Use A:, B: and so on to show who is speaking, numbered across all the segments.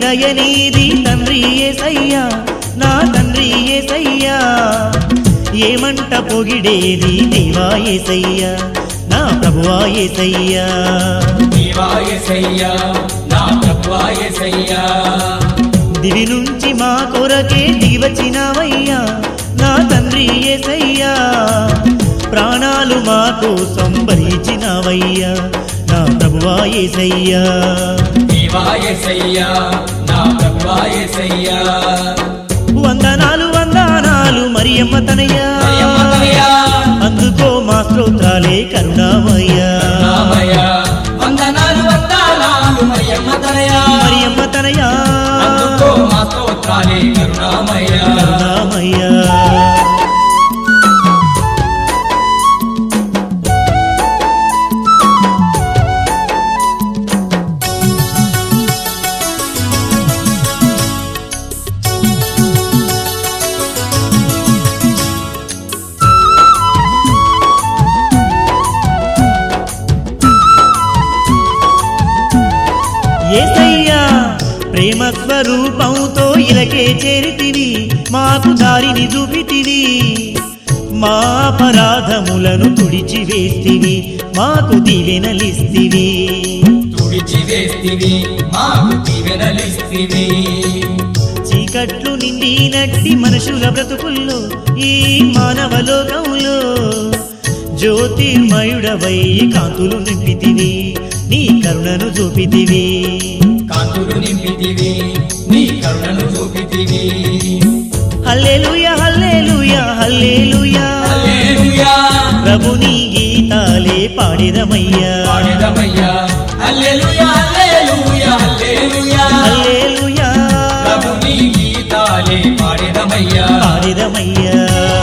A: దయనీది తండ్రి ఏసయ్యా నా తండ్రి ఏసయ్యా ఏమంట పొగిడేది దేవా ఏసయ్యా నా ప్రభువా ఏసయ్యా
B: దేవాయసయ్యా నా ప్రభువాయసయ్యా
A: దివి నుంచి మా కొరకే దివచినవయ్యా నా తండ్రి ఏసయ్యా ప్రాణాలు మా కోసం భరించినవయ్యా నా ప్రభువా ఏసయ్యా
B: దేవాయసయ్యా నా ప్రభువాయసయ్యా
A: వందనాలు వందనాలు మరియమ్మ తనయ్యా
B: మరియమ్మతనయా,
A: అందుకో మా స్తోత్రాలే కరుణామయ్యా
B: రామయ్య, వందనాలు వందనాలు మరియమ్మతనయా,
A: మరియమ్మ తనయ్యా
B: అందుకో మా స్తోత్రాలే కరుణామయ్య
A: కరుణామయ్యా ఏసయ్యా ప్రేమ స్వరూపంతో ఇలకే చేరితివి మాకు దారిని చూపితివి మా అపరాధములను తుడిచివేస్తివి మాకు దీవెనలిస్తివి
B: తుడిచి వేస్తివి మాకు దీవెనలిస్తివి
A: చీకట్లు నిండినట్టి మనుషుల బ్రతుకుల్లో ఈ మానవ లోకంలో జ్యోతిర్మయుడవై కాంతులు నింపితివి నీ కరుణను చూపితివి
B: కాంతులు నింపితివి నీ కరుణను చూపితివి
A: హల్లెలూయా హల్లెలూయా హల్లెలూయా
B: హల్లెలూయా
A: ప్రభుని గీతాలే పాడిదమయ్యా
B: పాడెదమయ్యా హల్లెలూయా హల్లెలూయా హల్లెలూయా
A: హల్లెలూయా
B: ప్రభుని గీతాలే పాడెదమయ్యా
A: పాడిదమయ్యా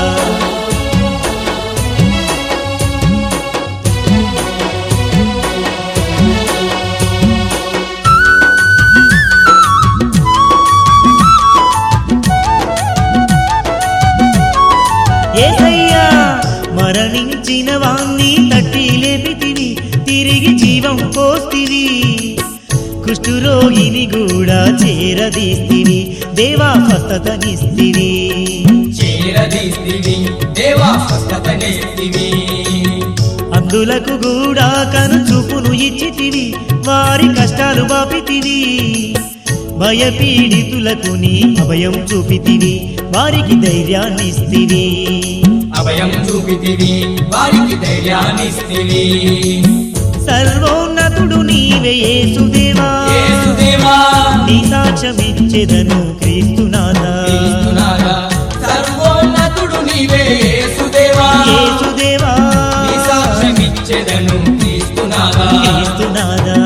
A: ఏసయ్యా మరణించిన వాణ్ణి తట్టి లేపితివి తిరిగి జీవం పోస్తివి కుష్ఠురోగిని కూడా చేరదీస్తివి దేవా స్వస్థతనిస్తివి
B: చేరదీస్తివి దేవా స్వస్థతనిస్తివి
A: అందులకు కూడా కనుచూపును ఇచ్చితివి వారి కష్టాలు బాపితివి భయపీడితులకు నీ అభయం చూపితివి వారికి ధైర్యాన్నిస్తివి
B: అభయం చూపితివి వారికి ధైర్యాన్నిస్తివి
A: సర్వోన్నతుడు నీవే యేసుదేవా
B: యేసుదేవా
A: నీ సాక్ష్యమిచ్చెదను క్రీస్తునాథా
B: క్రీస్తునాథా, సర్వోన్నతుడు నీవే యేసుదేవా
A: యేసుదేవా
B: నీ సాక్ష్యమిచ్చెదను క్రీస్తునాథా
A: క్రీస్తునాథా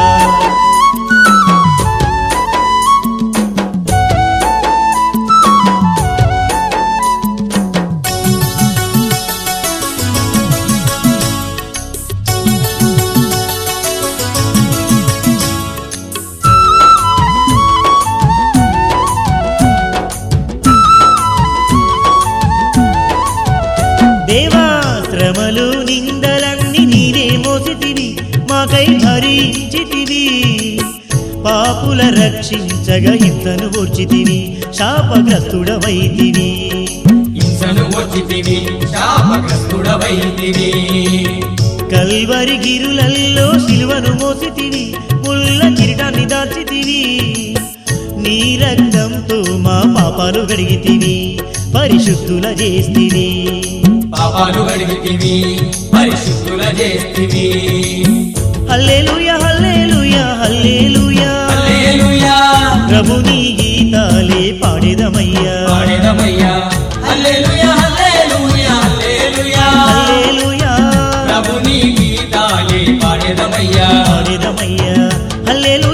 A: దేవా శ్రమలు నిందలన్నీ నీవే మోసితివి మాకై భరించితివి పాపుల రక్షించగా హింసను ఓర్చితివి శాపగ్రస్తుడవైతివి
B: హింసను వచ్చితివి శాపగ్రస్తుడవైతివి
A: కల్వరి గిరులల్లో శిలువను మోసితివి ముళ్ళ కిరీటాన్ని దాచితివి నీ రక్తంతో మా పాపాలు గడిగితివి పరిశుద్ధుల చేస్తివి
B: పాపాలు అడిగితివి పరిశుద్ధుల చేస్తివి
A: హల్లెలూయా హల్లెలూయా హల్లెలూయా
B: హల్లెలూయా
A: ప్రభుని గీతాలే పాడేదమయ్యా
B: పాడెదమయ్యా హల్లెలూయా హల్లెలూయా హల్లెలూయా
A: హల్లెలూయా
B: ప్రభుని గీతాలే పాడెదమయ్యా
A: పాడేదమయ్యా హల్లెలూయా